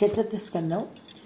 చతుర్థ స్కందం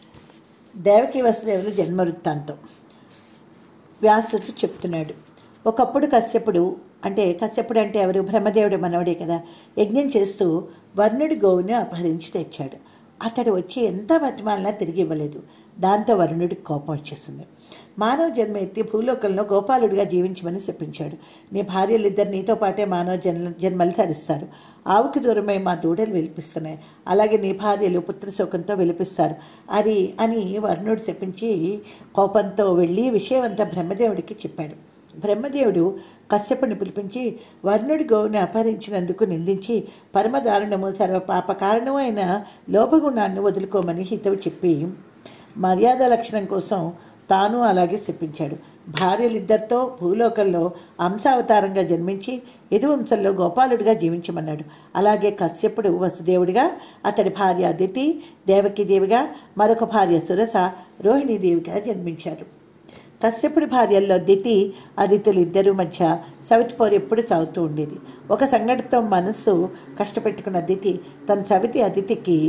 దేవకి వసుదేవుల జన్మ వృత్తాంతం వ్యాసుడు చెప్తున్నాడు ఒకప్పుడు కశ్యపుడు అంటే కశ్యపుడు అంటే ఎవరు బ్రహ్మదేవుడి మనవడే కదా యజ్ఞం చేస్తూ వర్ణుడి గోవుని అపహరించి తెచ్చాడు అతడు వచ్చి ఎంత బతిమాలినా తిరిగి ఇవ్వలేదు దాంతో వరుణుడికి కోపం వచ్చేసింది మానవ జన్మ ఎత్తి భూలోకంలో గోపాలుడిగా జీవించమని చెప్పించాడు నీ భార్యలిద్దరు నీతో పాటే మానవ జన్మ జన్మలు ధరిస్తారు ఆవుకి దూరమై మా దూడలు వెలిపిస్తున్నాయి అలాగే నీ భార్యలు పుత్రశోకంతో వెలిపిస్తారు అది అని వర్ణుడు చెప్పించి కోపంతో వెళ్ళి విషయం అంతా బ్రహ్మదేవుడికి చెప్పాడు బ్రహ్మదేవుడు కశ్యపుని పిలిపించి వర్ణుడి గోవుని అపహరించినందుకు నిందించి పరమదారుణము సర్వ పాప కారణము అయిన లోపగుణాన్ని వదులుకోమని హితవు చెప్పి మర్యాద లక్షణం కోసం తాను అలాగే చెప్పించాడు భార్యలిద్దరితో భూలోకంలో అంశావతారంగా జన్మించి యదువంశంలో గోపాలుడిగా జీవించమన్నాడు అలాగే కశ్యపుడు వసుదేవుడిగా అతడి భార్య అదితి దేవకీదేవిగా మరొక భార్య సురస రోహిణీదేవిగా జన్మించారు కశ్యపుడి భార్యల్లో దితి అదితులు ఇద్దరు మధ్య సవితి ఎప్పుడు సాగుతూ ఉండేది ఒక సంఘటనతో మనస్సు కష్టపెట్టుకున్న దితి తన సవితి అదితికి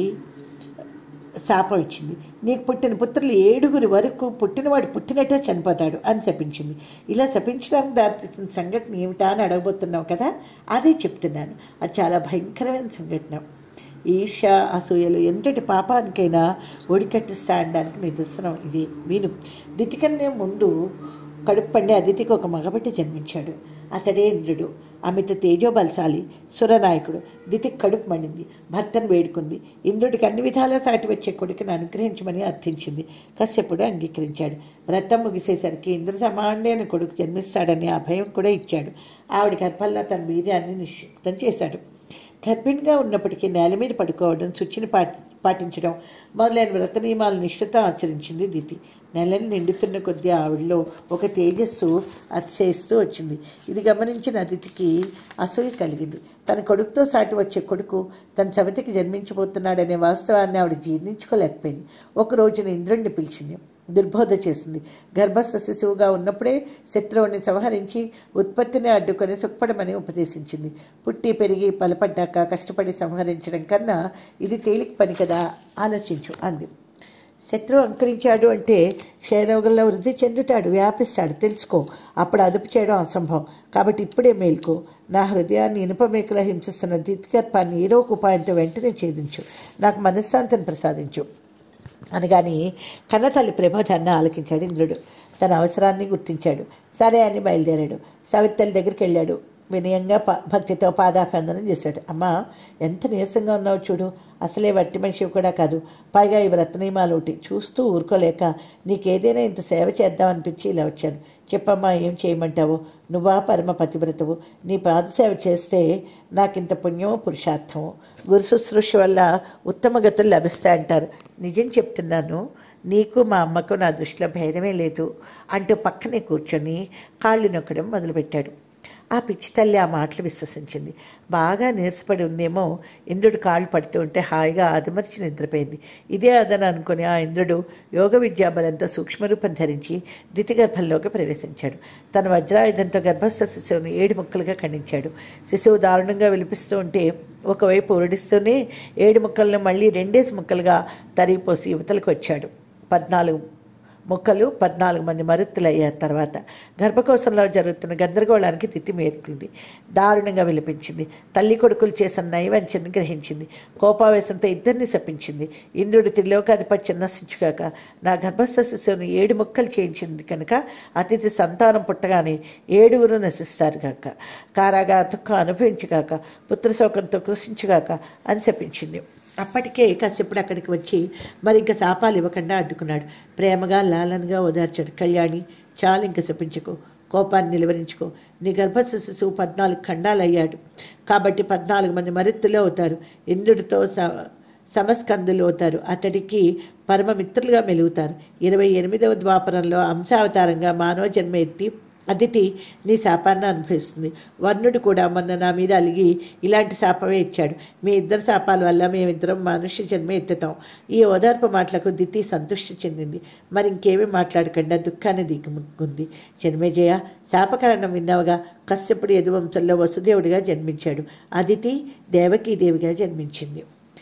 శాపం ఇచ్చింది నీకు పుట్టిన పుత్రులు ఏడుగురి వరకు పుట్టినవాడు పుట్టినట్టే చనిపోతాడు అని శపించింది ఇలా శపించడానికి దారితీసిన సంఘటన ఏమిటా అని అడగబోతున్నావు కదా అదే చెప్తున్నాను అది చాలా భయంకరమైన సంఘటన ఈర్ష అసూయలు ఎంతటి పాపానికైనా ఒడికట్టిస్తాడడానికి నిదర్శనం ఇది విను దితికన్నే ముందు కడుపు పండి అదితికి ఒక మగబిడ్డ జన్మించాడు అతడే ఇంద్రుడు అమిత తేజోబలశాలి సురనాయకుడు దితికి కడుపు మండింది భర్తను వేడుకుంది ఇంద్రుడికి అన్ని విధాలా సాటి వచ్చే కొడుకుని అనుగ్రహించమని అర్థించింది కశ్యపుడు అంగీకరించాడు వ్రతం ముగిసేసరికి ఇంద్ర సమాండైన కొడుకు జన్మిస్తాడని అభయం కూడా ఇచ్చాడు ఆవిడ గర్భంలో తన వీర్యాన్ని నిశ్చిప్తం చేశాడు గర్భిణిగా ఉన్నప్పటికీ నేల మీద పడుకోవడం శుచిని పాటి పాటించడం మొదలైన వ్రత నియమాల నిష్ఠత ఆచరించింది దితి నెలను నిండుతున్న కొద్దీ ఆవిడలో ఒక తేజస్సు అతిశయిస్తూ వచ్చింది ఇది గమనించిన అతిథికి అసూయ కలిగింది తన కొడుకుతో సాటి వచ్చే కొడుకు తన సవతికి జన్మించబోతున్నాడనే వాస్తవాన్ని ఆవిడ జీర్ణించుకోలేకపోయింది ఒక రోజున ఇంద్రుడిని పిలిచింది దుర్బోధ చేసింది గర్భస్థ శిశువుగా ఉన్నప్పుడే శత్రువుని సంహరించి ఉత్పత్తిని అడ్డుకొని సుఖపడమని ఉపదేశించింది పుట్టి పెరిగి బలపడ్డాక కష్టపడి సంహరించడం కన్నా ఇది తేలిక పని కదా ఆలోచించు అంది శత్రువు అంకరించాడు అంటే క్షయరోగంలో వృద్ధి చెందుతాడు వ్యాపిస్తాడు తెలుసుకో అప్పుడు అదుపు చేయడం అసంభవం కాబట్టి ఇప్పుడే మేల్కో నా హృదయాన్ని ఇనుపమేకలా హింసిస్తున్న దిత్గర్పాన్ని ఏదో ఒక ఉపాయంతో వెంటనే ఛేదించు నాకు మనశ్శాంతిని ప్రసాదించు అనగాని కన్నతల్లి ప్రబోధాన్ని ఆలకించాడు ఇంద్రుడు తన అవసరాన్ని గుర్తించాడు సరే అని బయలుదేరాడు సవితల్లి దగ్గరికి వెళ్ళాడు వినయంగా ప భక్తితో పాదాభివందనం చేశాడు అమ్మా ఎంత నీరసంగా ఉన్నావు చూడు అసలే వట్టి మనిషి కూడా కాదు పైగా ఈ వ్రతనియమాలు ఒకటి చూస్తూ ఊరుకోలేక నీకేదైనా ఇంత సేవ చేద్దామనిపించి ఇలా వచ్చాను చెప్పమ్మా ఏం చేయమంటావు నువ్వా పరమ పతివ్రతవు నీ పాదసేవ చేస్తే నాకింత పుణ్యమో పురుషార్థమో గురు శుశ్రూష వల్ల ఉత్తమ గతులు లభిస్తాయంటారు నిజం చెప్తున్నాను నీకు మా అమ్మకు నా దృష్టిలో భేదమే లేదు అంటూ పక్కనే కూర్చొని కాళ్ళు నొక్కడం మొదలుపెట్టాడు ఆ పిచ్చి తల్లి ఆ మాటలు విశ్వసించింది బాగా నీరసపడి ఉందేమో ఇంద్రుడు కాళ్ళు పడుతూ ఉంటే హాయిగా ఆదమర్చి నిద్రపోయింది ఇదే అదని అనుకుని ఆ ఇంద్రుడు యోగ విద్యాబలంతో సూక్ష్మరూపం ధరించి దితిగర్భంలోకి ప్రవేశించాడు తన వజ్రాయుధంతో గర్భస్థ శిశువుని ఏడు ముక్కలుగా ఖండించాడు శిశువు దారుణంగా విలిపిస్తూ ఉంటే ఒకవైపు ఉరడిస్తూనే ఏడు ముక్కలను మళ్ళీ రెండేసి ముక్కలుగా తరిగిపోసి యువతలకు వచ్చాడు పద్నాలుగు ముక్కలు పద్నాలుగు మంది మరుత్తులయ్యారు తర్వాత గర్భకోశంలో జరుగుతున్న గందరగోళానికి తిత్తి మేర్కొంది దారుణంగా విలిపించింది తల్లి కొడుకులు చేసిన నైవంచని గ్రహించింది కోపావేశంతో ఇద్దరిని శపించింది ఇంద్రుడు త్రిలోకాధిపత్యం నశించుగాక నా గర్భస్థ శిశువుని ఏడు ముక్కలు చేయించింది కనుక అతిథి సంతానం పుట్టగానే ఏడుగురు నశిస్తారు గాక కారాగా దుఃఖం అనుభవించుగాక పుత్రశోకంతో కృషించుగాక అని శపించింది అప్పటికే కశ్యపుడు అక్కడికి వచ్చి మరి ఇంకా శాపాలు ఇవ్వకుండా అడ్డుకున్నాడు ప్రేమగా లాలనగా ఓదార్చాడు కళ్యాణి చాలు ఇంక శపించుకో కోపాన్ని నిలువరించుకో నీ గర్భస్థ శిశువు పద్నాలుగు ఖండాలు అయ్యాడు కాబట్టి పద్నాలుగు మంది మరిత్తులు అవుతారు ఇంద్రుడితో స సమస్కందులు అవుతారు అతడికి పరమమిత్రులుగా మెలుగుతారు ఇరవై ఎనిమిదవ ద్వాపరంలో అంశావతారంగా మానవ జన్మ ఎత్తి అదితి నీ శాపాన్ని అనుభవిస్తుంది వర్ణుడు కూడా మొన్న నా మీద అలిగి ఇలాంటి శాపమే ఇచ్చాడు మీ ఇద్దరు శాపాల వల్ల మేమిద్దరం మనుష్య జన్మ ఎత్తుతాం ఈ ఓదార్పు మాటలకు దితి సంతృష్టి చెందింది మరి ఇంకేమీ మాట్లాడకుండా దుఃఖాన్ని దిగుముకుంది జన్మేజయ శాపకరణం విన్నావుగా కశ్యపుడు యదువంశంలో వసుదేవుడిగా జన్మించాడు అదితి దేవకీదేవిగా జన్మించింది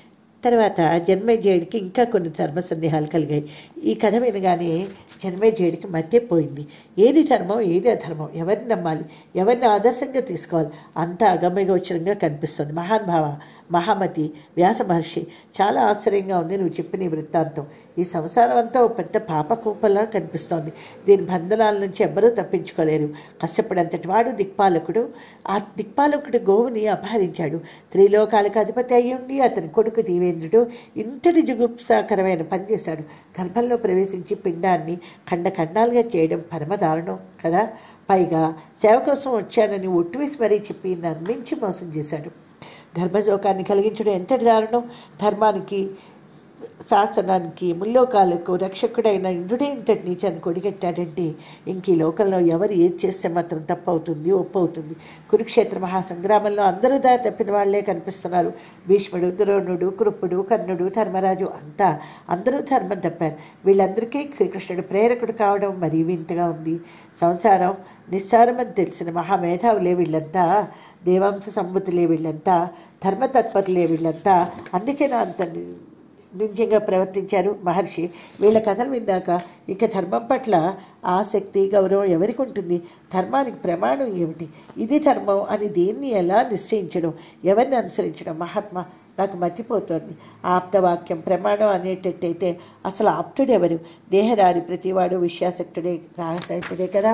తర్వాత జన్మేజయుడికి ఇంకా కొన్ని ధర్మ సందేహాలు కలిగాయి ఈ కథ వినగానే జన్మేజయుడికి మధ్యపోయింది ఏది ధర్మం ఏది అధర్మం ఎవరిని నమ్మాలి ఎవరిని ఆదర్శంగా తీసుకోవాలి అంతా అగమ్యగోచరంగా కనిపిస్తుంది మహానుభావ మహామతి వ్యాస మహర్షి చాలా ఆశ్చర్యంగా ఉంది నువ్వు చెప్పిన ఈ వృత్తాంతం ఈ సంసారం అంతా ఓ పెద్ద పాప కూపలా కనిపిస్తోంది దీని బంధనాల నుంచి ఎవ్వరూ తప్పించుకోలేరు కశ్యపుడంతటి వాడు దిక్పాలకుడు ఆ దిక్పాలకుడు గోవుని అపహరించాడు త్రిలోకాలకు అధిపతి అయి ఉండి అతని కొడుకు దీవేంద్రుడు ఇంతటి జుగుప్సాకరమైన పని చేశాడు గర్భంలో ప్రవేశించి పిండాన్ని ఖండ ఖండాలుగా చేయడం పరమదారుణం కదా పైగా సేవ కోసం వచ్చానని ఒట్టు వేసి మరీ చెప్పి నమ్మించి మోసం చేశాడు గర్భశోకాన్ని కలిగించడం ఎంతటి దారుణం ధర్మానికి శాసనానికి ముల్లోకాలకు రక్షకుడైన ఇంద్రుడే ఇంతటి నీచాన్ని కొడిగట్టాడంటే ఇంక ఈ లోకంలో ఎవరు ఏది చేస్తే మాత్రం తప్పవుతుంది ఒప్పవుతుంది కురుక్షేత్ర మహాసంగ్రామంలో అందరూ దారి తప్పిన వాళ్లే కనిపిస్తున్నారు భీష్ముడు ద్రోణుడు కృపుడు కర్ణుడు ధర్మరాజు అంతా అందరూ ధర్మం తప్పారు వీళ్ళందరికీ శ్రీకృష్ణుడు ప్రేరకుడు కావడం మరీ వింతగా ఉంది సంసారం నిస్సారమని తెలిసిన మహామేధావులే వీళ్ళంతా దేవాంశ సంబుతులే వీళ్ళంతా ధర్మతత్పతులే వీళ్ళంతా అందుకే నా అంత నిజంగా ప్రవర్తించారు మహర్షి వీళ్ళ కథలు విన్నాక ఇక ధర్మం పట్ల ఆసక్తి గౌరవం ఎవరికి ఉంటుంది ధర్మానికి ప్రమాణం ఏమిటి ఇది ధర్మం అని దేన్ని ఎలా నిశ్చయించడం ఎవరిని అనుసరించడం మహాత్మా నాకు మతిపోతోంది ఆప్తవాక్యం ప్రమాణం అనేటట్టయితే అసలు ఆప్తుడెవరు దేహదారి ప్రతివాడు విశ్వాసక్తుడే రహస్యతుడే కదా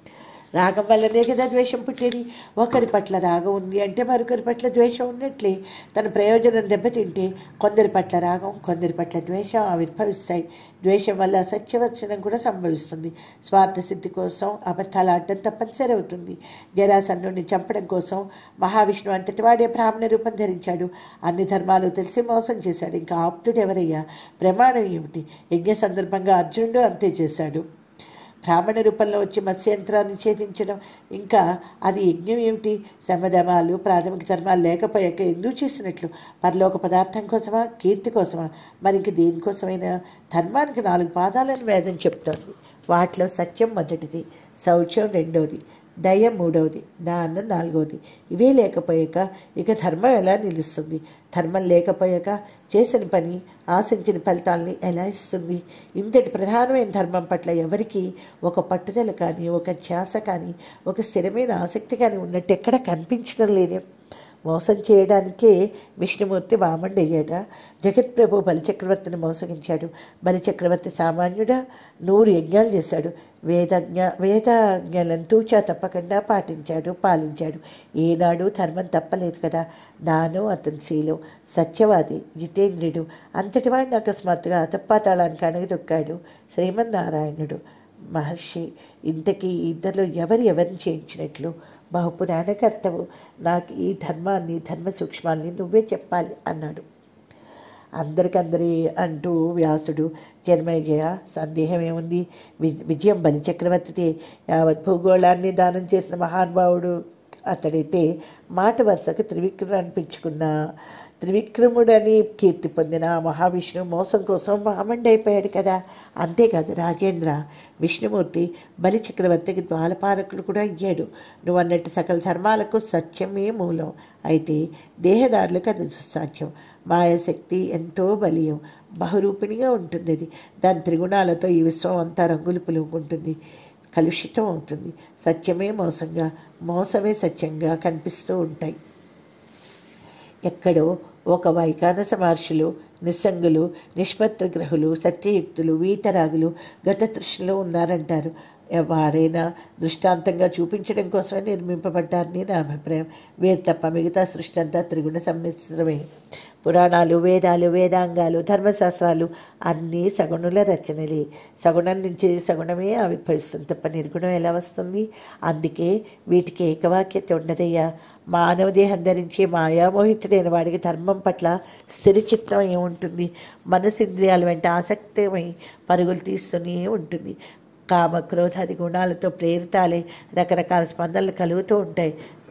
రాగం వల్లనే కదా ద్వేషం పుట్టేది ఒకరి పట్ల రాగం ఉంది అంటే మరొకరి పట్ల ద్వేషం ఉన్నట్లే తన ప్రయోజనం దెబ్బతింటే కొందరి పట్ల రాగం కొందరి పట్ల ద్వేషం ఆవిర్భవిస్తాయి ద్వేషం వల్ల సత్యవచనం కూడా సంభవిస్తుంది స్వార్థ సిద్ధి కోసం అబద్ధాలు ఆడటం తప్పనిసరి అవుతుంది జరాసన్నుడిని చంపడం కోసం మహావిష్ణువు అంతటి వాడే బ్రాహ్మణ రూపం ధరించాడు అన్ని ధర్మాలు తెలిసి మోసం చేశాడు ఇంకా ఆప్తుడు ఎవరయ్యా ప్రమాణం ఏమిటి యజ్ఞ సందర్భంగా అర్జునుడు అంతే చేశాడు బ్రాహ్మణ రూపంలో వచ్చి మత్స్యంత్రాన్ని ఛేదించడం ఇంకా అది యజ్ఞం ఏమిటి సమధమాలు ప్రాథమిక ధర్మాలు లేకపోయాక ఎందుకు చేసినట్లు పరలోక పదార్థం కోసమా కీర్తి కోసమా మరి ఇంక దేనికోసమైనా ధర్మానికి నాలుగు పాదాలను వేదం చెప్తోంది వాటిలో సత్యం మొదటిది శౌచ్యం రెండోది దయ మూడవది దానం నాలుగవది ఇవే లేకపోయాక ఇక ధర్మం ఎలా నిలుస్తుంది ధర్మం లేకపోయాక చేసిన పని ఆశించిన ఫలితాల్ని ఎలా ఇస్తుంది ఇంతటి ప్రధానమైన ధర్మం పట్ల ఎవరికి ఒక పట్టుదల కానీ ఒక ధ్యాస కానీ ఒక స్థిరమైన ఆసక్తి కానీ ఉన్నట్టు ఎక్కడ కనిపించడం లేదే మోసం చేయడానికే విష్ణుమూర్తి వామండయ్యాడా జగత్ప్రభు బలిచక్రవర్తిని మోసగించాడు బలిచక్రవర్తి సామాన్యుడా నూరు యజ్ఞాలు చేశాడు వేదజ్ఞ వేదాజ్ఞలను తూచా తప్పకుండా పాటించాడు పాలించాడు ఏనాడు ధర్మం తప్పలేదు కదా నాను అతని శీలం సత్యవాది జితేంద్రుడు అంతటి వాడిని అకస్మాత్తుగా అతప్పాతాళానికి అణగదొక్కాడు శ్రీమన్నారాయణుడు మహర్షి ఇంతకీ ఇద్దరిలో ఎవరు ఎవరిని చేయించినట్లు బహుపురాణకర్తవు నాకు ఈ ధర్మాన్ని ధర్మ సూక్ష్మాల్ని నువ్వే చెప్పాలి అన్నాడు అందరికందరి అంటూ వ్యాసుడు జన్మేజయ సందేహం ఏముంది వి- విజయం బలి చక్రవర్తితే యావత్ భూగోళాన్ని దానం చేసిన మహానుభావుడు అతడైతే మాట వరుసకు త్రివిక్రముడు అనిపించుకున్న త్రివిక్రముడని కీర్తి పొందిన ఆ మహావిష్ణువు మోసం కోసం మామండి అయిపోయాడు కదా అంతేకాదు రాజేంద్ర విష్ణుమూర్తి బలి చక్రవర్తికి ద్వాలపాలకుడు కూడా అయ్యాడు నువ్వు అన్నట్టు సకల ధర్మాలకు సత్యమే మూలం అయితే దేహదారులకు అది దుస్సాధ్యం మాయాశక్తి ఎంతో బలీయం బహురూపిణిగా ఉంటుంది అది దాని త్రిగుణాలతో ఈ విశ్వం అంతా రంగులు పులుముకుంటుంది కలుషితం అవుతుంది సత్యమే మోసంగా మోసమే సత్యంగా కనిపిస్తూ ఉంటాయి ఎక్కడో ఒక వైకానస మహర్షులు నిస్సంగులు నిష్పత్రగ్రహులు సత్యయుక్తులు వీతరాగులు గత తృష్ణలో ఉన్నారంటారు వారైనా దృష్టాంతంగా చూపించడం కోసమే నిర్మింపబడ్డారని నా అభిప్రాయం వీరు తప్ప మిగతా సృష్టి అంతా త్రిగుణ సమ్మిశ్రమే పురాణాలు వేదాలు వేదాంగాలు ధర్మశాస్త్రాలు అన్నీ సగుణుల రచనలే సగుణం నుంచి సగుణమే ఆవిర్భవిస్తుంది తప్ప నిర్గుణం ఎలా వస్తుంది అందుకే వీటికి ఏకవాక్యత ఉండదయ్యా మానవ దేహం ధరించి మాయామోహితుడైన వాడికి ధర్మం పట్ల స్థిరచిత్తం ఏముంటుంది మనసింద్రియాల వెంట ఆసక్తమై పరుగులు తీస్తూనే ఉంటుంది కామ క్రోధాది గుణాలతో ప్రేరితాలే రకరకాల స్పందనలు కలుగుతూ ఉంటాయి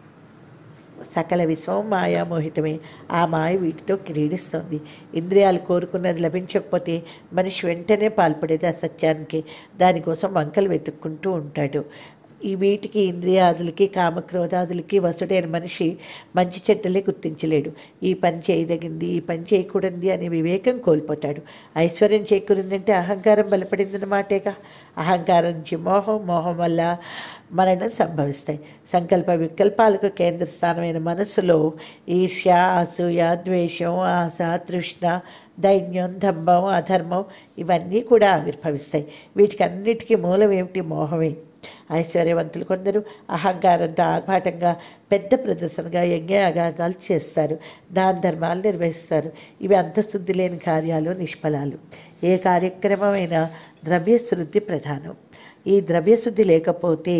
సకల విశ్వం మాయామోహితమే ఆ మాయ వీటితో క్రీడిస్తోంది ఇంద్రియాలు కోరుకున్నది లభించకపోతే మనిషి వెంటనే పాల్పడేది ఆ సత్యానికి దానికోసం వంకలు వెతుక్కుంటూ ఉంటాడు ఈ వీటికి ఇంద్రియాదులకి కామక్రోధాదులకి వసుడైన మనిషి మంచి చెడ్డలే గుర్తించలేడు ఈ పని చేయదగింది ఈ పని చేయకూడదు అనే వివేకం కోల్పోతాడు ఐశ్వర్యం చేకూరిందంటే అహంకారం బలపడిందన్నమాటేగా అహంకారం నుంచి మోహం మోహం వల్ల మరణం సంభవిస్తాయి సంకల్ప వికల్పాలకు కేంద్ర స్థానమైన మనస్సులో ఈర్ష్య అసూయ ద్వేషం ఆశ తృష్ణ దైన్యం దంభం అధర్మం ఇవన్నీ కూడా ఆవిర్భవిస్తాయి వీటికి అన్నిటికీ మూలం ఏమిటి మోహమే ఐశ్వర్యవంతులు కొందరు అహంకారంతో ఆర్భాటంగా పెద్ద ప్రదర్శనగా యజ్ఞయాగాదాలు చేస్తారు దాన ధర్మాలు నిర్వహిస్తారు ఇవి అంతశుద్ధి లేని కార్యాలు నిష్ఫలాలు ఏ కార్యక్రమమైనా ద్రవ్యశుద్ధి ప్రధానం ఈ ద్రవ్యశుద్ధి లేకపోతే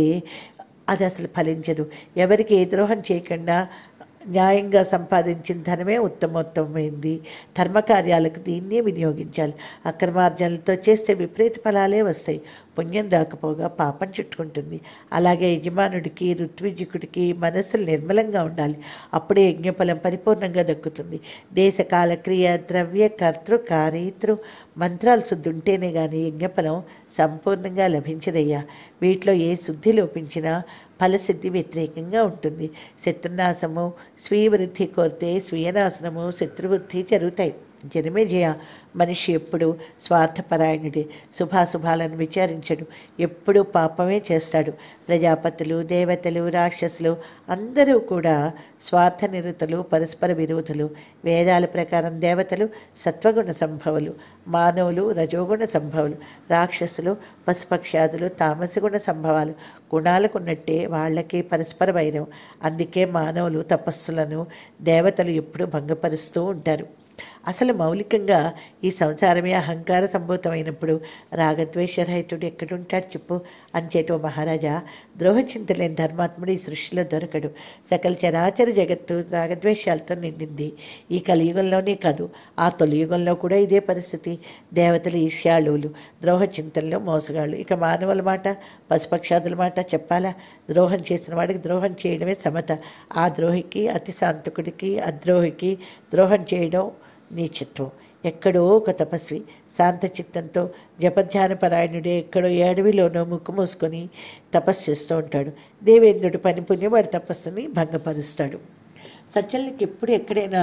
అది అసలు ఫలించదు ఎవరికి ఏ ద్రోహం చేయకుండా న్యాయంగా సంపాదించిన ధనమే ఉత్తమోత్తమైంది ధర్మకార్యాలకు దీన్నే వినియోగించాలి అక్రమార్జనలతో చేస్తే విపరీత ఫలాలే వస్తాయి పుణ్యం రాకపోగా పాపం చుట్టుకుంటుంది అలాగే యజమానుడికి ఋత్విజకుడికి మనస్సులు నిర్మలంగా ఉండాలి అప్పుడే యజ్ఞఫలం పరిపూర్ణంగా దక్కుతుంది దేశకాల క్రియ ద్రవ్య కర్తృ కారీతృ మంత్రాలు శుద్ధి ఉంటేనే కానీ యజ్ఞఫలం సంపూర్ణంగా లభించదయ్యా వీటిలో ఏ శుద్ధి లోపించినా ఫలసిద్ధి వ్యతిరేకంగా ఉంటుంది శత్రునాశము స్వీయ వృద్ధి కోరితే స్వీయనాశనము శత్రువృద్ధి జరుగుతాయి జనమే జయ మనిషి ఎప్పుడు స్వార్థపరాయణుడే శుభాశుభాలను విచారించడు ఎప్పుడూ పాపమే చేస్తాడు ప్రజాపతులు దేవతలు రాక్షసులు అందరూ కూడా స్వార్థ నిరుతలు పరస్పర విరోధులు వేదాల ప్రకారం దేవతలు సత్వగుణ సంభవులు మానవులు రజోగుణ సంభవులు రాక్షసులు పశుపక్షాదులు తామసగుణ సంభవాలు గుణాలకున్నట్టే వాళ్ళకి పరస్పర వైరం అందుకే మానవులు తపస్సులను దేవతలు ఎప్పుడూ భంగపరుస్తూ ఉంటారు అసలు మౌలికంగా ఈ సంసారమే అహంకార సంభూతమైనప్పుడు రాగద్వేషరహితుడు ఎక్కడుంటాడు చెప్పు అంచేతో మహారాజా ద్రోహచింతలేని ధర్మాత్ముడు ఈ సృష్టిలో దొరకడు సకల చరాచర జగత్తు రాగద్వేషాలతో నిండింది ఈ కలియుగంలోనే కాదు ఆ తొలియుగంలో కూడా ఇదే పరిస్థితి దేవతలు ఈర్ష్యాళువులు ద్రోహచింతనలో మోసగాళ్ళు ఇక మానవుల మాట పశుపక్షాదుల మాట చెప్పాలా ద్రోహం చేసిన వాడికి ద్రోహం చేయడమే సమత ఆ ద్రోహికి అతి శాంతకుడికి అద్రోహికి ద్రోహం చేయడం నీచత్వం ఎక్కడో ఒక తపస్వి శాంత చిత్తంతో జపధ్యాన పరాయణుడే ఎక్కడో అడవిలోనో ముక్కు మూసుకొని తపస్సు చేస్తూ ఉంటాడు దేవేంద్రుడు పని పుణ్యం వాడి తపస్సుని భంగపరుస్తాడు సజ్జనులకి ఎప్పుడు ఎక్కడైనా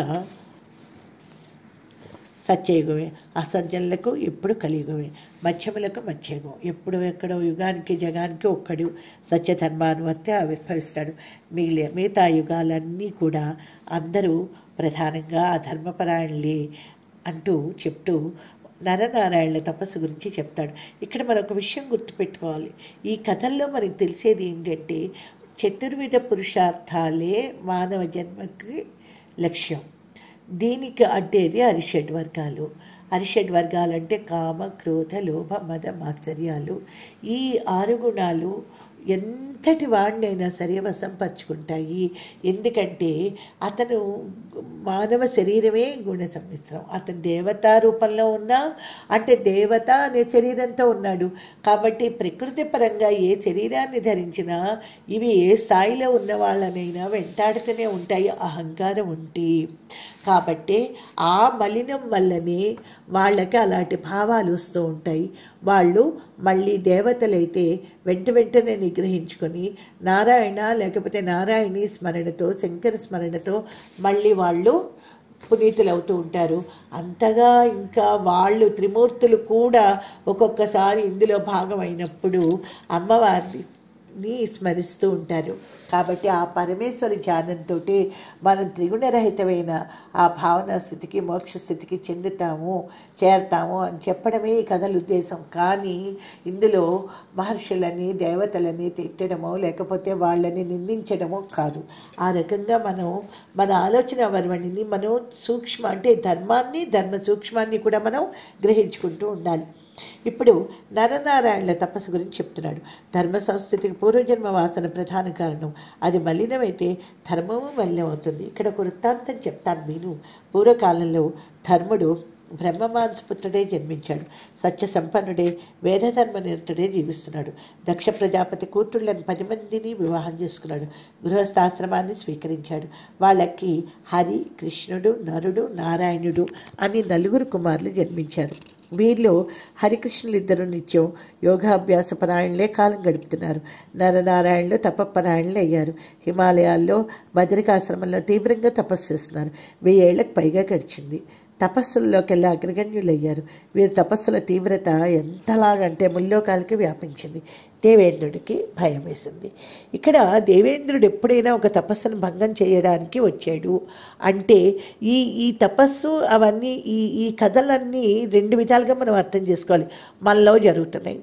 సత్యయుగమే అసజ్జనులకు ఎప్పుడు కలియుగమే మధ్యములకు మధ్యయుగం ఎప్పుడు ఎక్కడో యుగానికి జగానికి ఒక్కడు సత్యధర్మానువర్తి ఆవిర్భవిస్తాడు మిగిలిన మిగతా యుగాలన్నీ కూడా అందరూ ప్రధానంగా ఆ ధర్మపరాయణులే అంటూ చెప్తూ నరనారాయణుల తపస్సు గురించి చెప్తాడు ఇక్కడ మరొక విషయం గుర్తుపెట్టుకోవాలి ఈ కథల్లో మనకి తెలిసేది ఏంటంటే చతుర్విధ పురుషార్థాలే మానవ జన్మకి లక్ష్యం దీనికి అడ్డేది అరిషడ్ వర్గాలు అరిషడ్ వర్గాలు అంటే కామ క్రోధ లోభ మద మాత్సర్యాలు ఈ ఆరు గుణాలు ఎంతటి వాడినైనా సరే వశంపరుచుకుంటాయి ఎందుకంటే అతను మానవ శరీరమే గుణ సంమిశ్రం అతను దేవతా రూపంలో ఉన్నా అంటే దేవత అనే శరీరంతో ఉన్నాడు కాబట్టి ప్రకృతి పరంగా ఏ శరీరాన్ని ధరించినా ఇవి ఏ స్థాయిలో ఉన్న వాళ్ళనైనా వెంటాడుతూనే ఉంటాయి అహంకారం ఉంటే కాబట్టి ఆ మలినం వల్లనే వాళ్ళకి అలాంటి భావాలు వస్తూ ఉంటాయి వాళ్ళు మళ్ళీ దేవతలైతే వెంట వెంటనే నిగ్రహించుకొని నారాయణ లేకపోతే నారాయణి స్మరణతో శంకర స్మరణతో మళ్ళీ వాళ్ళు పునీతులవుతూ ఉంటారు అంతగా ఇంకా వాళ్ళు త్రిమూర్తులు కూడా ఒక్కొక్కసారి ఇందులో భాగమైనప్పుడు అమ్మవారిని ని స్మరిస్తూ ఉంటారు కాబట్టి ఆ పరమేశ్వరి ధ్యానంతో మనం త్రిగుణరహితమైన ఆ భావనా స్థితికి మోక్ష స్థితికి చెందుతాము చేరతాము అని చెప్పడమే ఈ కథల ఉద్దేశం కానీ ఇందులో మహర్షులని దేవతలని తిట్టడమో లేకపోతే వాళ్ళని నిందించడమో కాదు ఆ రకంగా మనం మన ఆలోచన వర్వణిని మనం సూక్ష్మ అంటే ధర్మాన్ని ధర్మ సూక్ష్మాన్ని కూడా మనం గ్రహించుకుంటూ ఉండాలి ఇప్పుడు నరనారాయణుల తపస్సు గురించి చెప్తున్నాడు ధర్మ సంస్కృతికి పూర్వజన్మ వాసన ప్రధాన కారణం అది మలినమైతే ధర్మము మలినం అవుతుంది ఇక్కడ ఒక వృత్తాంతం చెప్తాను నేను పూర్వకాలంలో ధర్ముడు బ్రహ్మమాంసపుత్రుడే జన్మించాడు సత్య సంపన్నుడే వేదధర్మ నిరతుడే జీవిస్తున్నాడు దక్ష ప్రజాపతి కూతుళ్ళని పది మందిని వివాహం చేసుకున్నాడు గృహస్థాశ్రమాన్ని స్వీకరించాడు వాళ్ళకి హరి కృష్ణుడు నరుడు నారాయణుడు అని నలుగురు కుమారులు జన్మించారు వీరిలో హరికృష్ణులు ఇద్దరు నిత్యం యోగాభ్యాస పరాయణలే కాలం గడుపుతున్నారు నరనారాయణలు తపపరాయణలు అయ్యారు హిమాలయాల్లో బదరికాశ్రమంలో తీవ్రంగా తపస్సు చేస్తున్నారు వెయ్యేళ్లకు పైగా గడిచింది తపస్సుల్లోకెల్లా అగ్రగణ్యులయ్యారు వీరి తపస్సుల తీవ్రత ఎంతలాగంటే ముల్లోకాలకి వ్యాపించింది దేవేంద్రుడికి భయం వేసింది ఇక్కడ దేవేంద్రుడు ఎప్పుడైనా ఒక తపస్సును భంగం చేయడానికి వచ్చాడు అంటే ఈ ఈ తపస్సు అవన్నీ ఈ ఈ కథలన్నీ రెండు విధాలుగా మనం అర్థం చేసుకోవాలి మనలో జరుగుతున్నాయి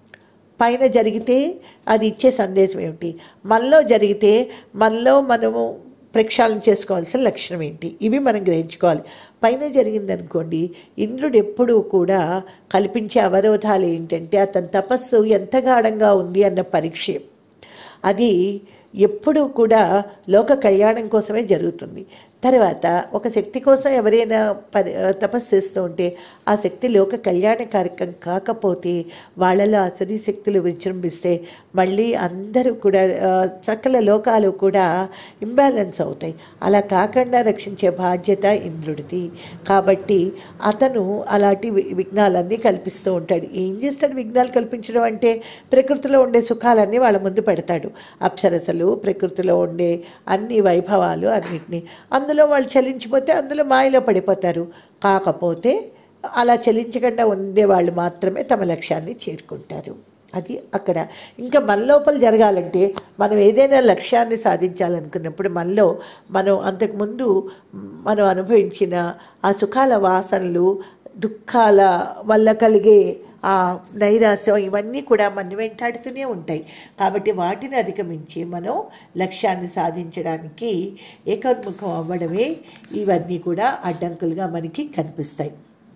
పైన జరిగితే అది ఇచ్చే సందేశం ఏమిటి మనలో జరిగితే మనలో మనము ప్రక్షాళన చేసుకోవాల్సిన లక్షణం ఏంటి ఇవి మనం గ్రహించుకోవాలి పైన జరిగిందనుకోండి ఇంద్రుడు ఎప్పుడూ కూడా కల్పించే అవరోధాలు ఏంటంటే అతని తపస్సు ఎంత గాఢంగా ఉంది అన్న పరీక్ష అది ఎప్పుడూ కూడా లోక కళ్యాణం కోసమే జరుగుతుంది తర్వాత ఒక శక్తి కోసం ఎవరైనా పరి తపస్సు చేస్తూ ఉంటే ఆ శక్తి లోక కళ్యాణకారకం కాకపోతే వాళ్ళలో అసలు శక్తులు విజృంభిస్తే మళ్ళీ అందరూ కూడా ఆ, సకల లోకాలు కూడా ఇంబ్యాలెన్స్ అవుతాయి అలా కాకుండా రక్షించే బాధ్యత ఇంద్రుడిది కాబట్టి అతను అలాంటి వి- విఘ్నాలన్నీ కల్పిస్తూ ఉంటాడు ఏం చేస్తాడు విఘ్నాలు కల్పించడం అంటే ప్రకృతిలో ఉండే సుఖాలన్నీ వాళ్ళ ముందు పెడతాడు అప్సరసలు ప్రకృతిలో ఉండే అన్ని వైభవాలు అన్నిటినీ అందులో వాళ్ళు చలించిపోతే అందులో మాయలో పడిపోతారు కాకపోతే అలా చలించకుండా ఉండే వాళ్ళు మాత్రమే తమ లక్ష్యాన్ని చేరుకుంటారు అది అక్కడ ఇంకా మన లోపల జరగాలంటే మనం ఏదైనా లక్ష్యాన్ని సాధించాలనుకున్నప్పుడు మనలో మనం అంతకుముందు మనం అనుభవించిన ఆ సుఖాల వాసనలు దుఃఖాల వల్ల కలిగే ఆ నైరాశ్యం ఇవన్నీ కూడా మన వెంటాడుతూనే ఉంటాయి కాబట్టి వాటిని అధిగమించి మనం లక్ష్యాన్ని సాధించడానికి ఏకోన్ముఖం అవ్వడమే ఇవన్నీ కూడా అడ్డంకులుగా మనకి కనిపిస్తాయి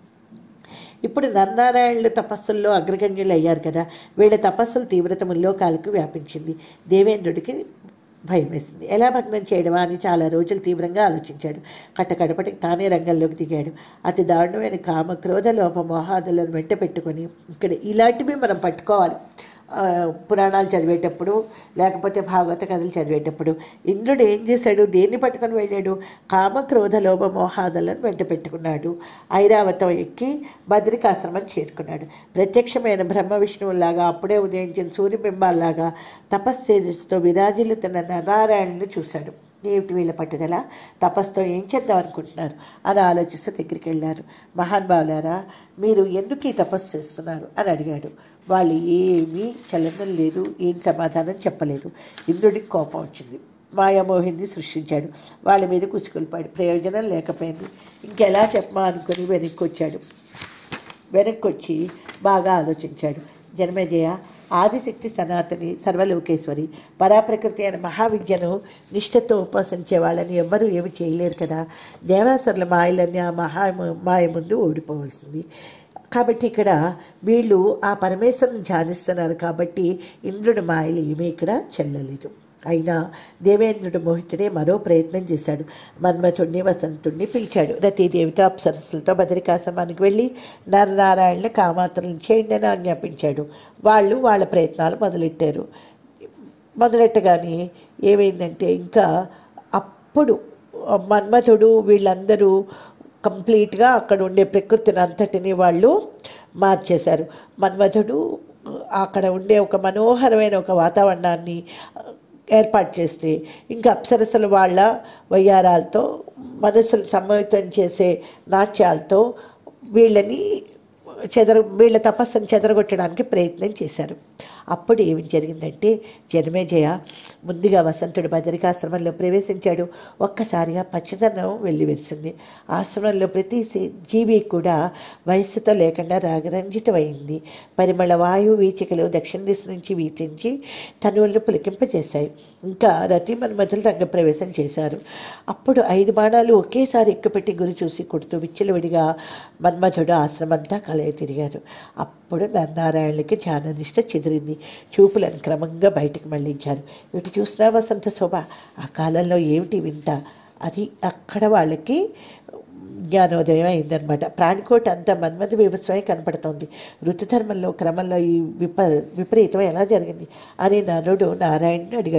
ఇప్పుడు నరనారాయణుల తపస్సుల్లో అగ్రగణ్యులు అయ్యారు కదా వీళ్ళ తపస్సుల తీవ్రత ముల్లోకాలకు వ్యాపించింది దేవేంద్రుడికి భయం వేసింది ఎలా భగ్నం చేయడమా అని చాలా రోజులు తీవ్రంగా ఆలోచించాడు కట్టకడపటికి తానే రంగంలోకి దిగాడు అతి దారుణమైన కామ క్రోధ లోప మోహాదులను వెంట పెట్టుకొని ఇక్కడ ఇలాంటివి మనం పట్టుకోవాలి ఆ, పురాణాలు చదివేటప్పుడు లేకపోతే భాగవత కథలు చదివేటప్పుడు ఇంద్రుడు ఏం చేశాడు దేన్ని పట్టుకొని వెళ్ళాడు కామ క్రోధ లోభ మోహాదులను వెంట పెట్టుకున్నాడు ఐరావతం ఎక్కి బద్రికాశ్రమం చేరుకున్నాడు ప్రత్యక్షమైన బ్రహ్మ విష్ణువులాగా అప్పుడే ఉదయించిన సూర్యబింబాల్లాగా తపస్సేజిస్తూ విరాజిల్లుతున్న నారాయణుని చూశాడు ఏమిటి వీళ్ళ పట్టుదల తపస్తో ఏం చేద్దాం అనుకుంటున్నారు అని ఆలోచిస్తూ దగ్గరికి వెళ్ళారు మహానుభావులారా మీరు ఎందుకు ఈ తపస్సు చేస్తున్నారు అని అడిగాడు వాళ్ళు ఏమీ చలనం లేదు ఏం సమాధానం చెప్పలేదు ఇంద్రుడికి కోపం వచ్చింది మాయామోహిని సృష్టించాడు వాళ్ళ మీద కుచుకులిపాడు ప్రయోజనం లేకపోయింది ఇంకెలా చెప్పమా అనుకుని వెనక్కి వచ్చాడు వెనక్కి వచ్చి బాగా ఆలోచించాడు జన్మజయ ఆదిశక్తి సనాతని సర్వలోకేశ్వరి పరాప్రకృతి అనే మహావిద్యను నిష్ఠతో ఉపాసించే వాళ్ళని ఎవ్వరూ ఏమి చేయలేరు కదా దేవాసురుల మాయలన్నీ ఆ మహా మాయ ముందు ఓడిపోవలసింది కాబట్టి ఇక్కడ వీళ్ళు ఆ పరమేశ్వరుని ధ్యానిస్తున్నారు కాబట్టి ఇంద్రుడి మాయలు ఏమీ ఇక్కడ చెల్లలేదు అయినా దేవేంద్రుడు మోహితుడే మరో ప్రయత్నం చేశాడు మన్మథుడిని వసంతుడిని పిలిచాడు రతీదేవితో అప్సరస్సులతో బదరికాశ్రమానికి వెళ్ళి నరనారాయణ కామాత్రలను చేయండి అని ఆజ్ఞాపించాడు వాళ్ళు వాళ్ళ ప్రయత్నాలు మొదలెట్టారు మొదలెట్టగానే ఏమైందంటే ఇంకా అప్పుడు మన్మథుడు వీళ్ళందరూ కంప్లీట్గా అక్కడ ఉండే ప్రకృతిని అంతటిని వాళ్ళు మార్చేశారు మన్మథుడు అక్కడ ఉండే ఒక మనోహరమైన ఒక వాతావరణాన్ని ఏర్పాటు చేస్తే ఇంకా అప్సరసలు వాళ్ళ వయ్యారాలతో మనసులు సమ్మతం చేసే నాట్యాలతో వీళ్ళని చెదర వీళ్ళ తపస్సును చెదరగొట్టడానికి ప్రయత్నం చేశారు అప్పుడు ఏమి జరిగిందంటే జనమేజయ ముందుగా వసంతుడు బదరికాశ్రమంలో ప్రవేశించాడు ఒక్కసారిగా పచ్చదనం వెల్లివిరిసింది ఆశ్రమంలో ప్రతి సి- జీవి కూడా వయస్సుతో లేకుండా రాగరంజితమైంది పరిమళ వాయు వీచికలు దక్షిణ దిశ నుంచి వీచించి తనువులను పులికింపజేశాయి ఇంకా రతి మన్మధులు రంగప్రవేశం చేశారు అప్పుడు ఐదు బాణాలు ఒకేసారి ఎక్కుపెట్టి గురి చూసి కొడుతూ విచ్చలవిడిగా మన్మధుడు ఆశ్రమంతా కలయ తిరిగారు అప్పుడు నరనారాయణులకి ధ్యాననిష్ట చెదిరింది చూపులను క్రమంగా బయటికి మళ్ళించారు ఇటు చూసినా వసంత శోభ ఆ కాలంలో ఏమిటి వింత అది అక్కడ వాళ్ళకి జ్ఞానోదయం అయిందనమాట ప్రాణికోట అంతా మన్మథ విభత్సమై కనపడుతోంది ఋతుధర్మంలో క్రమంలో ఈ విప విపరీతం ఎలా జరిగింది అని నరుడు నారాయణుని అడిగాడు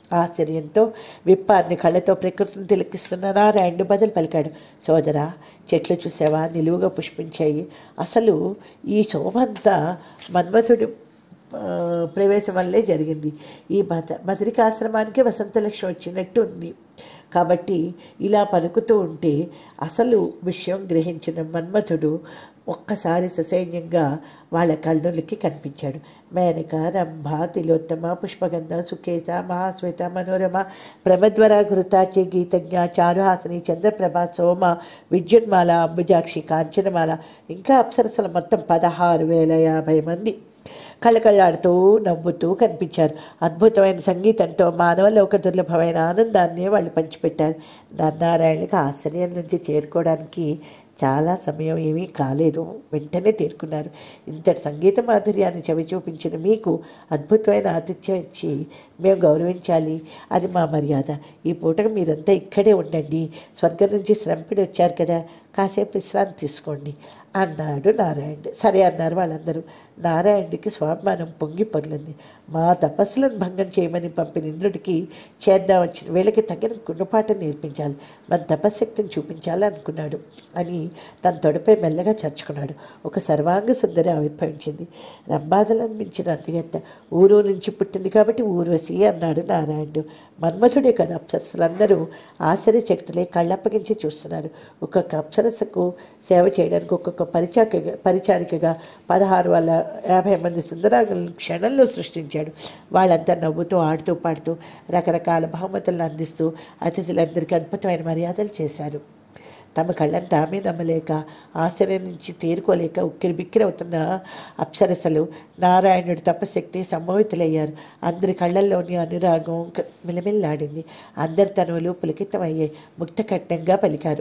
ఆశ్చర్యంతో విప్పాన్ని కళ్ళతో ప్రకృతిని తిలకిస్తున్న నారాయణుడు బదులు పలికాడు సోదరా చెట్లు చూసావా నిలువుగా పుష్పించాయి అసలు ఈ శోభంతా మన్మథుడి ఆ, ప్రవేశం వల్లే జరిగింది ఈ బద బదరికాశ్రమానికి వసంతలక్ష్మి వచ్చినట్టు ఉంది కాబట్టి ఇలా పలుకుతూ ఉంటే అసలు విషయం గ్రహించిన మన్మథుడు ఒక్కసారి ససైన్యంగా వాళ్ళ కళ్ళులకి కనిపించాడు మేనక రంభ తిలోత్తమ పుష్పగంధ సుకేశ మహాశ్వేత మనోరమ ప్రమద్వర ఘృతాచి గీతజ్ఞ చారుహాసిని చంద్రప్రభ సోమ విద్యున్మాల అంబుజాక్షి కాంచనమాల ఇంకా అప్సరసల మొత్తం పదహారు వేల యాభై మంది కళకళాడుతూ నవ్వుతూ కనిపించారు అద్భుతమైన సంగీతంతో మానవలోక దుర్లభమైన ఆనందాన్ని వాళ్ళు పంచిపెట్టారు నన్నారాయణకి ఆశ్చర్యం నుంచి చేరుకోవడానికి చాలా సమయం ఏమీ కాలేదు వెంటనే తేరుకున్నారు ఇంతటి సంగీత మాధుర్యాన్ని చవి చూపించిన మీకు అద్భుతమైన ఆతిథ్యం ఇచ్చి మేము గౌరవించాలి అది మా మర్యాద ఈ పూటకు మీరంతా ఇక్కడే ఉండండి స్వర్గం నుంచి శ్రంపిడి వచ్చారు కదా కాసేపు విశ్రాంతి తీసుకోండి అన్నాడు నారాయణుడు సరే అన్నారు వాళ్ళందరూ నారాయణుడికి స్వాభిమానం పొంగి పొర్లింది మా తపస్సులను భంగం చేయమని పంపిన ఇంద్రుడికి చేద్దాం వచ్చిన వీళ్ళకి తగిన గుణపాఠం నేర్పించాలి మన తపశ్శక్తిని చూపించాలి అనుకున్నాడు అని తన తొడపై మెల్లగా చర్చుకున్నాడు ఒక సర్వాంగ సుందరి ఆవిర్భవించింది రంబాదలను మించిన అతిగత్త ఊరు నుంచి పుట్టింది కాబట్టి ఊర్వశి అన్నాడు నారాయణుడు మన్మథుడే కదా అప్సరసలందరూ ఆశ్చర్యచక్తులే కళ్ళప్పగించి చూస్తున్నారు ఒక్కొక్క అప్సరసకు సేవ చేయడానికి ఒక్కొక్క పరిచారికగా పరిచారికగా పదహారు వాళ్ళ యాభై మంది సుందరాంగులను క్షణంలో సృష్టించాడు వాళ్ళంతా నవ్వుతూ ఆడుతూ పాడుతూ రకరకాల బహుమతులను అందిస్తూ అతిథులందరికీ అద్భుతమైన మర్యాదలు చేశారు తమ కళ్ళని తామే నమ్మలేక ఆశ్చర్యం నుంచి తేరుకోలేక ఉక్కిరి బిక్కిరి అవుతున్న అప్సరసలు నారాయణుడి తపశక్తి సంమోహితులయ్యారు అందరి కళ్ళల్లోని అనురాగం క- మిలమిల్లాడింది అందరి తనువులు పులకితమయ్యాయి ముక్తకట్టంగా పలికారు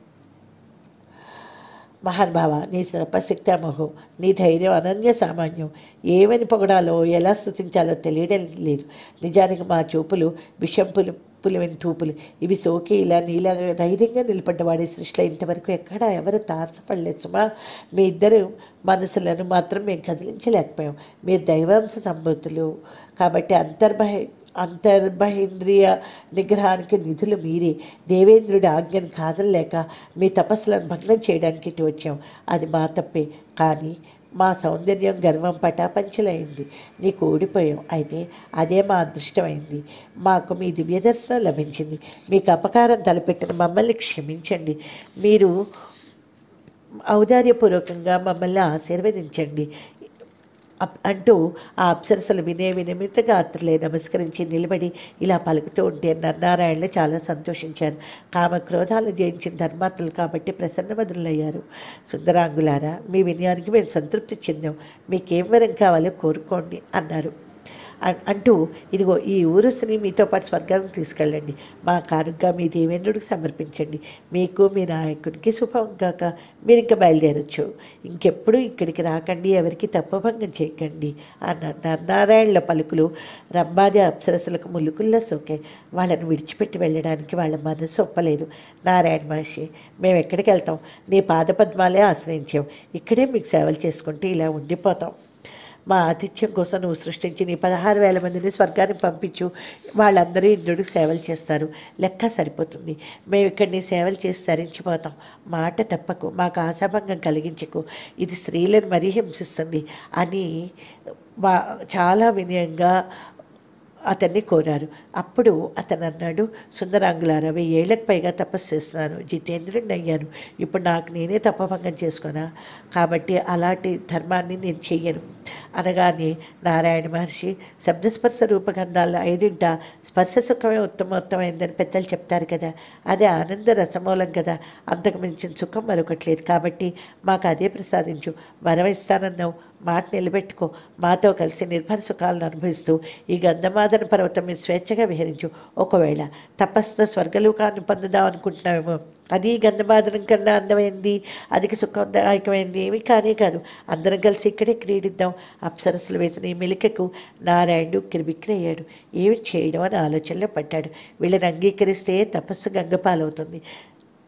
మహానుభావ నీ తపశక్తి అమోహం నీ ధైర్యం అనన్య సామాన్యం ఏమని పొగడాలో ఎలా స్థుతించాలో తెలియడం లేదు నిజానికి మా చూపులు విషంపులు పులివెన్ తూపులు ఇవి సోకి ఇలా నీలా ధైర్యంగా నిలబడ్డవాడి సృష్టిలో ఇంతవరకు ఎక్కడ ఎవరు తారసపడలేదు సుమా మీ ఇద్దరు మనసులను మాత్రం మేము కదిలించలేకపోయాం మీరు దైవాంశ సంభూతులు కాబట్టి అంతర్బహ అంతర్బహేంద్రియ నిగ్రహానికి నిధులు మీరే దేవేంద్రుడి ఆజ్ఞను కాదలేక మీ తపస్సులను భగ్నం చేయడానికి ఇటు వచ్చాం అది మా తప్పే కానీ మా సౌందర్యం గర్వం పటాపంచలైంది నీకు ఓడిపోయాం అయితే అదే మా అదృష్టమైంది మాకు మీ దివ్య దర్శనం లభించింది మీకు అపకారం తలపెట్టిన మమ్మల్ని క్షమించండి మీరు ఔదార్యపూర్వకంగా మమ్మల్ని ఆశీర్వదించండి అప్- అంటూ ఆ అప్సరసలు వినే వినిమిత గాత్రులే నమస్కరించి నిలబడి ఇలా పలుకుతూ ఉంటే నన్నారాయణలు చాలా సంతోషించారు కామ క్రోధాలు జయించిన ధర్మాత్ములు కాబట్టి ప్రసన్నవదులయ్యారు సుందరాంగులారా మీ వినయానికి మేము సంతృప్తి చెందాం మీకేం వరం కావాలో కోరుకోండి అన్నారు అ- అంటూ ఇదిగో ఈ ఊరుసుని మీతో పాటు స్వర్గానికి తీసుకెళ్ళండి మా కానుగ్గా మీ దేవేంద్రుడికి సమర్పించండి మీకు మీ నాయకునికి శుభం కాక మీరు ఇంకా బయలుదేరొచ్చు ఇంకెప్పుడు ఇక్కడికి రాకండి ఎవరికి తప్పభంగం చేయకండి అన్న నన్నారాయణల పలుకులు రంబాది అప్సరసలకు ములుకుల్లా సోకాయి వాళ్ళని విడిచిపెట్టి వెళ్ళడానికి వాళ్ళ మనసు ఒప్పలేదు నారాయణ మహర్షి మేము ఎక్కడికి వెళ్తాం నీ పాదపద్మాలే ఆశ్రయించాం ఇక్కడే మీకు సేవలు చేసుకుంటే ఇలా ఉండిపోతాం మా ఆతిథ్యం కోసం నువ్వు సృష్టించి నీ పదహారు వేల మందిని స్వర్గానికి పంపించు వాళ్ళందరూ ఇంద్రుడికి సేవలు చేస్తారు లెక్క సరిపోతుంది మేము ఇక్కడ నీ సేవలు చేసి తరించిపోతాం మాట తప్పకు మాకు ఆశాభంగం కలిగించకు ఇది స్త్రీలను మరీ హింసిస్తుంది అని వా చాలా వినయంగా అతన్ని కోరారు అప్పుడు అతను అన్నాడు సుందరాంగులారా వెయ్యేళ్లకు పైగా తపస్సు చేస్తున్నాను జితేంద్రుడిని అయ్యాను ఇప్పుడు నాకు నేనే తపభంగం చేసుకున్నా కాబట్టి అలాంటి ధర్మాన్ని నేను చెయ్యను అనగానే నారాయణ మహర్షి శబ్దస్పర్శ రూపగంధాల ఐదింట స్పర్శ సుఖమే ఉత్తమోత్తమైందని పెద్దలు చెప్తారు కదా అదే ఆనంద రసమూలం కదా అంతకు మించిన సుఖం మరొకటి లేదు కాబట్టి మాకు అదే ప్రసాదించు వరం ఇస్తానన్నావు మాట నిలబెట్టుకో మాతో కలిసి నిర్భర సుఖాలను అనుభవిస్తూ ఈ గంధమాదన పర్వతం మీద స్వేచ్ఛగా విహరించు ఒకవేళ తపస్సు స్వర్గలోకాన్ని పొందుదాం అనుకుంటున్నావేమో అది గంధమాదనం కన్నా అందమైంది అధిక సుఖదాయకమైంది ఏమీ కానే కాదు అందరం కలిసి ఇక్కడే క్రీడిద్దాం అప్సరస్సులు వేసిన ఈ మెలికకు నారాయణుడు కిరిబిక్రయ్యాడు ఏమి చేయడం అని ఆలోచనలో పడ్డాడు వీళ్ళని అంగీకరిస్తే తపస్సు గంగపాలవుతుంది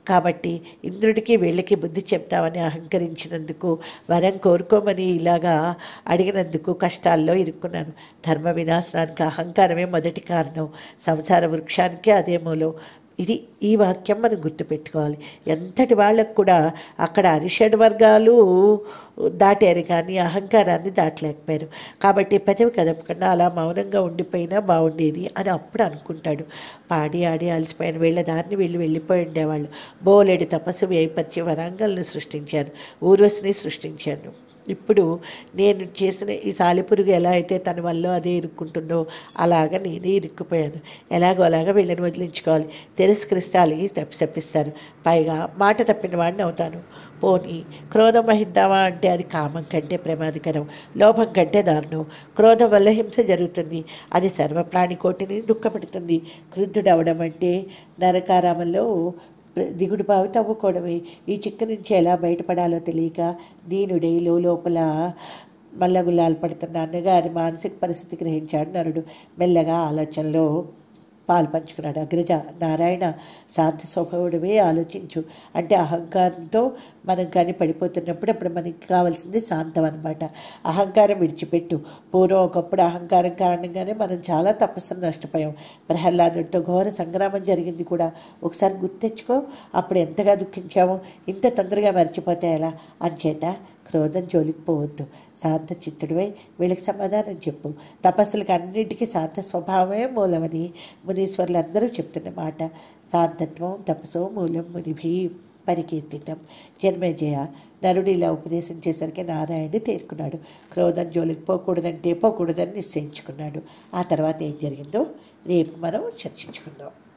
కాబట్టి ఇంద్రుడికి వీళ్ళకి బుద్ధి చెప్తామని అహంకరించినందుకు వరం కోరుకోమని ఇలాగా అడిగినందుకు కష్టాల్లో ఇరుక్కున్నాను ధర్మ వినాశనానికి అహంకారమే మొదటి కారణం సంసార వృక్షానికి అదే మూలం ఇది ఈ వాక్యం మనం గుర్తుపెట్టుకోవాలి ఎంతటి వాళ్ళకు కూడా అక్కడ అరిషడ్ వర్గాలు దాటారు కానీ అహంకారాన్ని దాటలేకపోయారు కాబట్టి పెదవి కదపకుండా అలా మౌనంగా ఉండిపోయినా బాగుండేది అని అప్పుడు అనుకుంటాడు పాడి ఆడి అలసిపోయిన వీళ్ళ దారిని వీళ్ళు వెళ్ళిపోయి ఉండేవాళ్ళు బోలెడు తపస్సు వేయపరిచి వరంగల్ని సృష్టించాను ఊర్వశిని సృష్టించాను ఇప్పుడు నేను చేసిన ఈ సాలిపురుగు ఎలా అయితే తన వల్ల అదే ఇరుక్కుంటుందో అలాగ నేనే ఇరుక్కుపోయాను ఎలాగో అలాగ వీళ్ళని వదిలించుకోవాలి తిరస్కరిస్తే తప్పిస్తారు పైగా మాట తప్పిన వాడిని అవుతాను పోనీ క్రోధం వహిద్దామా అంటే అది కామం కంటే ప్రమాదకరం లోభం కంటే దారుణం క్రోధం వల్ల హింస జరుగుతుంది అది సర్వప్రాణికోటిని దుఃఖపెడుతుంది క్రుద్ధుడవడం అంటే నరకారామంలో దిగుడు బావి తవ్వుకోవడమే ఈ చిక్కు నుంచి ఎలా బయటపడాలో తెలియక దీనుడై లోపల మల్లగుల్లాలు పడుతున్న అన్నగారి మానసిక పరిస్థితి గ్రహించాడు నరుడు మెల్లగా ఆలోచనలో పాలు పంచుకున్నాడు అగ్రజ నారాయణ శాంత స్వభావుడివే ఆలోచించు అంటే అహంకారంతో మనం కానీ పడిపోతున్నప్పుడు అప్పుడు మనకి కావాల్సింది శాంతం అనమాట అహంకారం విడిచిపెట్టు పూర్వం ఒకప్పుడు అహంకారం కారణంగానే మనం చాలా తపస్సును నష్టపోయాం ప్రహ్లాదుడితో ఘోర సంగ్రామం జరిగింది కూడా ఒకసారి గుర్తెచ్చుకో అప్పుడు ఎంతగా దుఃఖించామో ఇంత తొందరగా మర్చిపోతే ఎలా అంచేత క్రోధం జోలికి పోవద్దు శాంత చిత్తుడివై వీళ్ళకి సమాధానం చెప్పు తపస్సులకు అన్నిటికీ శాంత స్వభావమే మూలమని మునీశ్వర్లు అందరూ చెప్తున్న మాట శాంతత్వం తపస్సు మూలం మునిభి పరికీర్తితం జన్మేజయ నరుడు ఇలా ఉపదేశం చేసరికి నారాయణుడు తేరుకున్నాడు క్రోధం జోలికి పోకూడదంటే పోకూడదని నిశ్చయించుకున్నాడు ఆ తర్వాత ఏం జరిగిందో రేపు మనం చర్చించుకుందాం